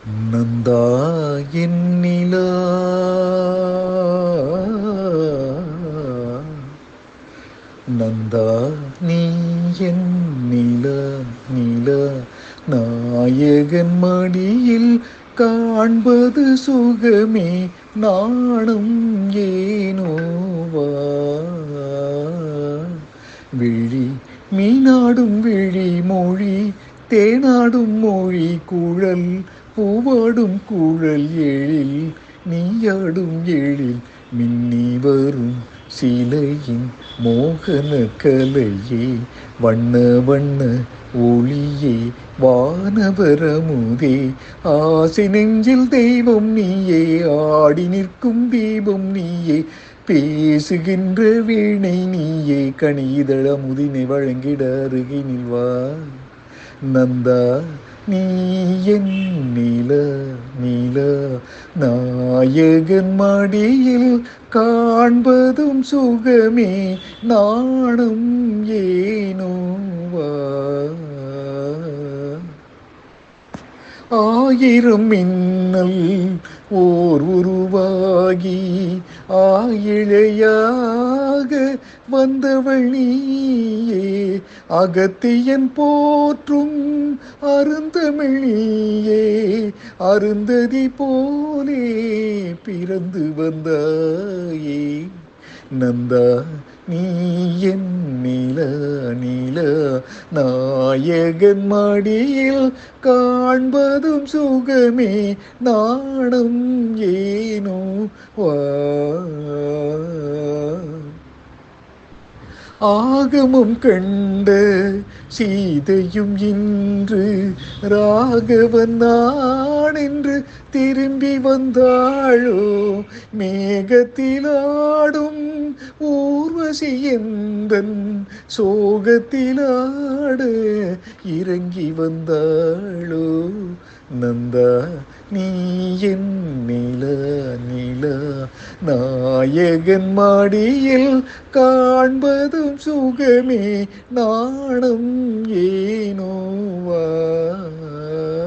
நந்தா என்னிலா நந்தா நீ என் நில நில நாயகன் மடியில் காண்பது சுகமே நாணம் ஏனோவா விழி மீனாடும் விழி மொழி தேனாடும் மொழி குழல் பூவாடும் குழல் எழில் நீயாடும் எழில் மின்னி வரும் சிலையின் மோகன கலையே வண்ண வண்ண ஒளியே வானவரமுதே ஆசை நெஞ்சில் தெய்வம் நீயே ஆடி நிற்கும் தீபம் நீயே பேசுகின்ற வீணை நீயே கணிதள முதினை வழங்கிட அருகினில் வா நந்தா நீ என் நில நில நாயகன் மடியில் காண்பதும் சுகமே நாணம் ஏனோவா ஆயிரம் மின்னல் ஓர் உருவாகி ஆயிழையாக வந்தவள் நீயே அகத்தியன் போற்றும் அருந்தமிழியே அருந்ததி போலே பிறந்து வந்தாயே நந்தா நீ என் நில நில நாயகன் மடியில் காண்பதும் சுகமே நாணம் ஏனோ வா ஆகமம் கண்ட சீதையும் இன்று ராகவன் நான் என்று திரும்பி வந்தாளோ மேகத்திலாடும் ஊர்வசி எந்தன் சோகத்திலாட இறங்கி வந்தாளோ நந்தா நீ என் நில நில நாயகன் மாடியில் காண்பதும் சுகமே நாணம் ஏனோவா